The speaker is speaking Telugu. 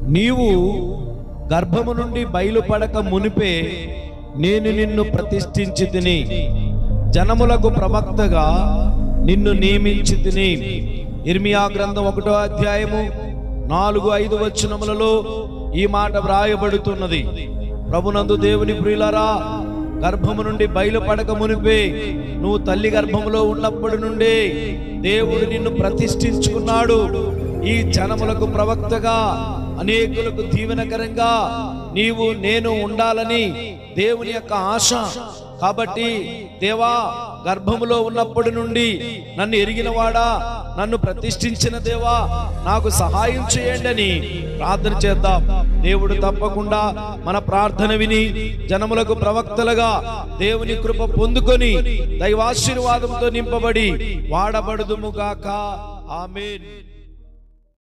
నీవు గర్భము నుండి బయలుపడక మునిపే నేను నిన్ను ప్రతిష్ఠించి తిని జనములకు ప్రవక్తగా నిన్ను నియమించి తిని ఇర్మియా గ్రంథం ఒకటో అధ్యాయము నాలుగు ఐదు వచనములలో ఈ మాట వ్రాయబడుతున్నది ప్రభునందు దేవుని ప్రియులరా గర్భము నుండి బయలుపడక మునిపే నువ్వు తల్లి గర్భములో ఉన్నప్పటి నుండే దేవుడు నిన్ను ప్రతిష్ఠించుకున్నాడు ఈ జనములకు ప్రవక్తగా అనేకులకు దీవెనకరంగా నీవు నేను ఉండాలని దేవుని యొక్క ఆశ కాబట్టి దేవా గర్భములో ఉన్నప్పటి నుండి నన్ను ఎరిగినవాడా నన్ను ప్రతిష్ఠించిన దేవా నాకు సహాయం చేయండి అని ప్రార్థన చేద్దాం దేవుడు తప్పకుండా మన ప్రార్థన విని జనములకు ప్రవక్తలుగా దేవుని కృప పొందుకొని దైవాశీర్వాదంతో నింపబడి వాడబడుదుముగాక ఆమేన్